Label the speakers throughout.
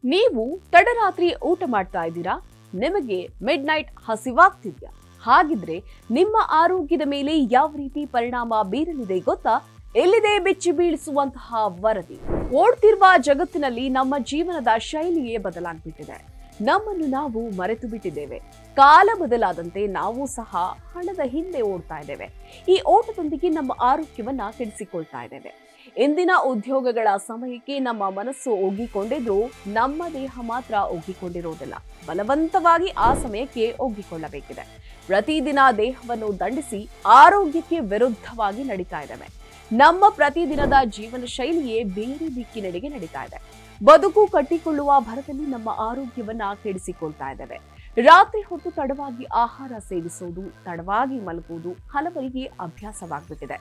Speaker 1: ನೀವು ತಡರಾತ್ರಿ ಊಟ ಮಾಡ್ತಾ ಇದ್ದೀರಾ ನಿಮಗೆ ಮಿಡ್ ನೈಟ್ ಹಸಿವಾಗ್ತಿದ್ಯಾ ಹಾಗಿದ್ರೆ ನಿಮ್ಮ ಆರೋಗ್ಯದ ಮೇಲೆ ಯಾವ ರೀತಿ ಪರಿಣಾಮ ಬೀರಲಿದೆ ಗೊತ್ತಾ ಎಲ್ಲಿದೆ ಬೆಚ್ಚಿ ಬೀಳಿಸುವಂತಹ ವರದಿ ಓಡ್ತಿರುವ ಜಗತ್ತಿನಲ್ಲಿ ನಮ್ಮ ಜೀವನದ ಶೈಲಿಯೇ ಬದಲಾಗ್ಬಿಟ್ಟಿದೆ ನಮ್ಮನ್ನು ನಾವು ಮರೆತು ಬಿಟ್ಟಿದ್ದೇವೆ ಕಾಲ ಬದಲಾದಂತೆ ನಾವು ಸಹ ಹಣದ ಹಿಂದೆ ಓಡ್ತಾ ಇದ್ದೇವೆ ಈ ಓಟದೊಂದಿಗೆ ನಮ್ಮ ಆರೋಗ್ಯವನ್ನ ಕೆಡಿಸಿಕೊಳ್ತಾ ಇದ್ದೇವೆ ಇಂದಿನ ಉದ್ಯೋಗಗಳ ಸಮಯಕ್ಕೆ ನಮ್ಮ ಮನಸ್ಸು ಒಗ್ಗಿಕೊಂಡಿದ್ರೂ ನಮ್ಮ ದೇಹ ಮಾತ್ರ ಒಗ್ಗಿಕೊಂಡಿರುವುದಿಲ್ಲ ಬಲವಂತವಾಗಿ ಆ ಸಮಯಕ್ಕೆ ಒಗ್ಗಿಕೊಳ್ಳಬೇಕಿದೆ ಪ್ರತಿದಿನ ದೇಹವನ್ನು ದಂಡಿಸಿ ಆರೋಗ್ಯಕ್ಕೆ ವಿರುದ್ಧವಾಗಿ ನಡೀತಾ ಇದ್ದೇವೆ ನಮ್ಮ ಪ್ರತಿದಿನದ ಜೀವನ ಶೈಲಿಯೇ ಬೇರೆ ದಿಕ್ಕಿನೆಡೆಗೆ ನಡೀತಾ ಇದೆ ಬದುಕು ಕಟ್ಟಿಕೊಳ್ಳುವ ಭರದಲ್ಲಿ ನಮ್ಮ ಆರೋಗ್ಯವನ್ನ ಕೆಡಿಸಿಕೊಳ್ತಾ ಇದ್ದೇವೆ ರಾತ್ರಿ ಹೊತ್ತು ತಡವಾಗಿ ಆಹಾರ ಸೇವಿಸುವುದು ತಡವಾಗಿ ಮಲಗುವುದು ಹಲವರಿಗೆ ಅಭ್ಯಾಸವಾಗ್ಬಿಟ್ಟಿದೆ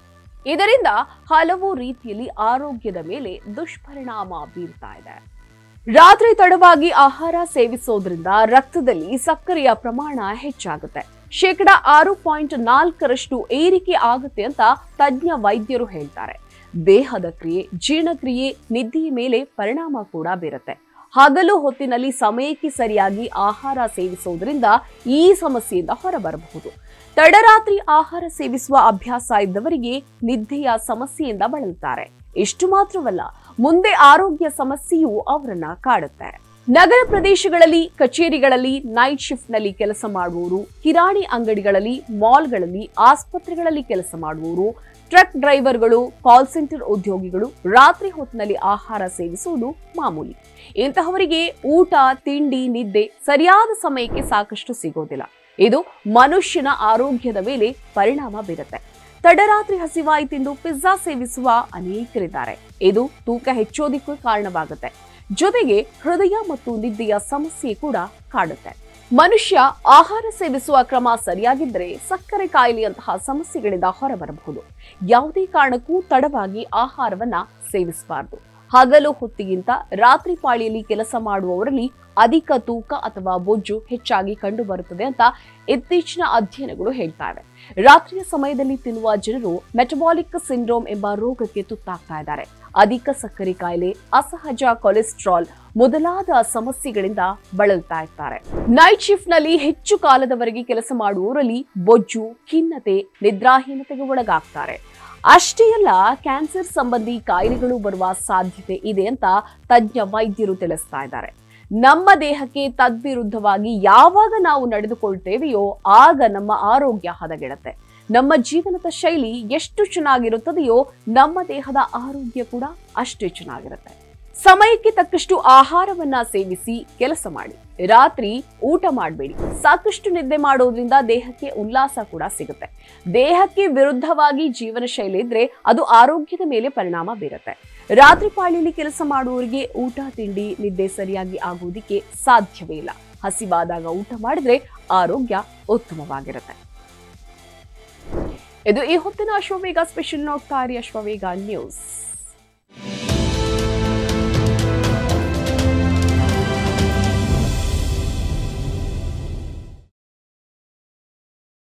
Speaker 1: ಇದರಿಂದ ಹಲವು ರೀತಿಯಲ್ಲಿ ಆರೋಗ್ಯದ ಮೇಲೆ ದುಷ್ಪರಿಣಾಮ ಬೀರ್ತಾ ಇದೆ ರಾತ್ರಿ ತಡವಾಗಿ ಆಹಾರ ಸೇವಿಸೋದ್ರಿಂದ ರಕ್ತದಲ್ಲಿ ಸಕ್ಕರೆಯ ಪ್ರಮಾಣ ಹೆಚ್ಚಾಗುತ್ತೆ ಶೇಕಡ ಆರು ಪಾಯಿಂಟ್ ನಾಲ್ಕರಷ್ಟು ಏರಿಕೆ ಆಗುತ್ತೆ ಅಂತ ತಜ್ಞ ವೈದ್ಯರು ಹೇಳ್ತಾರೆ ದೇಹದ ಕ್ರಿಯೆ ಜೀರ್ಣಕ್ರಿಯೆ ನಿದ್ದೆಯ ಮೇಲೆ ಪರಿಣಾಮ ಕೂಡ ಬೀರುತ್ತೆ ಹಗಲು ಹೊತ್ತಿನಲ್ಲಿ ಸಮಯಕ್ಕೆ ಸರಿಯಾಗಿ ಆಹಾರ ಸೇವಿಸೋದ್ರಿಂದ ಈ ಸಮಸ್ಯೆಯಿಂದ ಹೊರಬರಬಹುದು ತಡರಾತ್ರಿ ಆಹಾರ ಸೇವಿಸುವ ಅಭ್ಯಾಸ ಇದ್ದವರಿಗೆ ನಿದ್ದೆಯ ಸಮಸ್ಯೆಯಿಂದ ಬಳಲ್ತಾರೆ ಇಷ್ಟು ಮಾತ್ರವಲ್ಲ ಮುಂದೆ ಆರೋಗ್ಯ ಸಮಸ್ಯೆಯೂ ಅವರನ್ನ ಕಾಡುತ್ತೆ ನಗರ ಪ್ರದೇಶಗಳಲ್ಲಿ ಕಚೇರಿಗಳಲ್ಲಿ ನೈಟ್ ಶಿಫ್ಟ್ ನಲ್ಲಿ ಕೆಲಸ ಮಾಡುವವರು ಕಿರಾಣಿ ಅಂಗಡಿಗಳಲ್ಲಿ ಮಾಲ್ಗಳಲ್ಲಿ ಆಸ್ಪತ್ರೆಗಳಲ್ಲಿ ಕೆಲಸ ಮಾಡುವವರು ಟ್ರಕ್ ಡ್ರೈವರ್ಗಳು ಕಾಲ್ ಸೆಂಟರ್ ಉದ್ಯೋಗಿಗಳು ರಾತ್ರಿ ಹೊತ್ತಿನಲ್ಲಿ ಆಹಾರ ಸೇವಿಸುವುದು ಮಾಮೂಲಿ ಇಂತಹವರಿಗೆ ಊಟ ತಿಂಡಿ ನಿದ್ದೆ ಸರಿಯಾದ ಸಮಯಕ್ಕೆ ಸಾಕಷ್ಟು ಸಿಗೋದಿಲ್ಲ ಇದು ಮನುಷ್ಯನ ಆರೋಗ್ಯದ ಮೇಲೆ ಪರಿಣಾಮ ಬೀರುತ್ತೆ ತಡರಾತ್ರಿ ಹಸಿವಾಯಿತೆಂದು ಪಿಜ್ಜಾ ಸೇವಿಸುವ ಅನೇಕರಿದ್ದಾರೆ ಇದು ತೂಕ ಹೆಚ್ಚೋದಿಕ್ಕೂ ಕಾರಣವಾಗುತ್ತೆ ಜೊತೆಗೆ ಹೃದಯ ಮತ್ತು ನಿದ್ದೆಯ ಸಮಸ್ಯೆ ಕೂಡ ಕಾಡುತ್ತೆ ಮನುಷ್ಯ ಆಹಾರ ಸೇವಿಸುವ ಕ್ರಮ ಸರಿಯಾಗಿದ್ದರೆ ಸಕ್ಕರೆ ಕಾಯಿಲೆಯಂತಹ ಸಮಸ್ಯೆಗಳಿಂದ ಹೊರಬರಬಹುದು ಯಾವುದೇ ಕಾರಣಕ್ಕೂ ತಡವಾಗಿ ಆಹಾರವನ್ನ ಸೇವಿಸಬಾರದು ಹಗಲು ಹೊತ್ತಿಗಿಂತ ರಾತ್ರಿ ಪಾಳಿಯಲ್ಲಿ ಕೆಲಸ ಮಾಡುವವರಲ್ಲಿ ಅಧಿಕ ತೂಕ ಅಥವಾ ಬೊಜ್ಜು ಹೆಚ್ಚಾಗಿ ಕಂಡುಬರುತ್ತದೆ ಅಂತ ಇತ್ತೀಚಿನ ಅಧ್ಯಯನಗಳು ಹೇಳ್ತಾವೆ ರಾತ್ರಿಯ ಸಮಯದಲ್ಲಿ ತಿನ್ನುವ ಜನರು ಮೆಟಬಾಲಿಕ್ ಸಿಂಡ್ರೋಮ್ ಎಂಬ ರೋಗಕ್ಕೆ ತುತ್ತಾಗ್ತಾ ಇದ್ದಾರೆ ಅಧಿಕ ಸಕ್ಕರೆ ಕಾಯಿಲೆ ಅಸಹಜ ಕೊಲೆಸ್ಟ್ರಾಲ್ ಮೊದಲಾದ ಸಮಸ್ಯೆಗಳಿಂದ ಬಳಲ್ತಾ ಇರ್ತಾರೆ ನೈಟ್ ಶಿಫ್ಟ್ ನಲ್ಲಿ ಹೆಚ್ಚು ಕಾಲದವರೆಗೆ ಕೆಲಸ ಮಾಡುವವರಲ್ಲಿ ಬೊಜ್ಜು ಖಿನ್ನತೆ ನಿದ್ರಾಹೀನತೆಗೆ ಒಳಗಾಗ್ತಾರೆ ಅಷ್ಟೇ ಅಲ್ಲ ಕ್ಯಾನ್ಸರ್ ಸಂಬಂಧಿ ಕಾಯಿಲೆಗಳು ಬರುವ ಸಾಧ್ಯತೆ ಇದೆ ಅಂತ ತಜ್ಞ ವೈದ್ಯರು ತಿಳಿಸ್ತಾ ಇದ್ದಾರೆ ನಮ್ಮ ದೇಹಕ್ಕೆ ತದ್ವಿರುದ್ಧವಾಗಿ ಯಾವಾಗ ನಾವು ನಡೆದುಕೊಳ್ತೇವೆಯೋ ಆಗ ನಮ್ಮ ಆರೋಗ್ಯ ಹದಗೆಡುತ್ತೆ ನಮ್ಮ ಜೀವನದ ಶೈಲಿ ಎಷ್ಟು ಚೆನ್ನಾಗಿರುತ್ತದೆಯೋ ನಮ್ಮ ದೇಹದ ಆರೋಗ್ಯ ಕೂಡ ಅಷ್ಟೇ ಚೆನ್ನಾಗಿರುತ್ತೆ ಸಮಯಕ್ಕೆ ತಕ್ಕಷ್ಟು ಆಹಾರವನ್ನ ಸೇವಿಸಿ ಕೆಲಸ ಮಾಡಿ ರಾತ್ರಿ ಊಟ ಮಾಡಬೇಡಿ ಸಾಕಷ್ಟು ನಿದ್ದೆ ಮಾಡೋದ್ರಿಂದ ದೇಹಕ್ಕೆ ಉಲ್ಲಾಸ ಕೂಡ ಸಿಗುತ್ತೆ ದೇಹಕ್ಕೆ ವಿರುದ್ಧವಾಗಿ ಜೀವನ ಶೈಲಿ ಇದ್ರೆ ಅದು ಆರೋಗ್ಯದ ಮೇಲೆ ಪರಿಣಾಮ ಬೀರುತ್ತೆ ರಾತ್ರಿ ಪಾಳಿಯಲ್ಲಿ ಕೆಲಸ ಮಾಡುವವರಿಗೆ ಊಟ ತಿಂಡಿ ನಿದ್ದೆ ಸರಿಯಾಗಿ ಆಗುವುದಕ್ಕೆ ಸಾಧ್ಯವೇ ಇಲ್ಲ ಹಸಿವಾದಾಗ ಊಟ ಮಾಡಿದ್ರೆ ಆರೋಗ್ಯ ಉತ್ತಮವಾಗಿರುತ್ತೆ ಇದು ಈ ಹೊತ್ತಿನ ಅಶ್ವವೇಗ ಸ್ಪೆಷಲ್ ನೋಡ್ತಾ ಇರಿ ಅಶ್ವವೇಗ ನ್ಯೂಸ್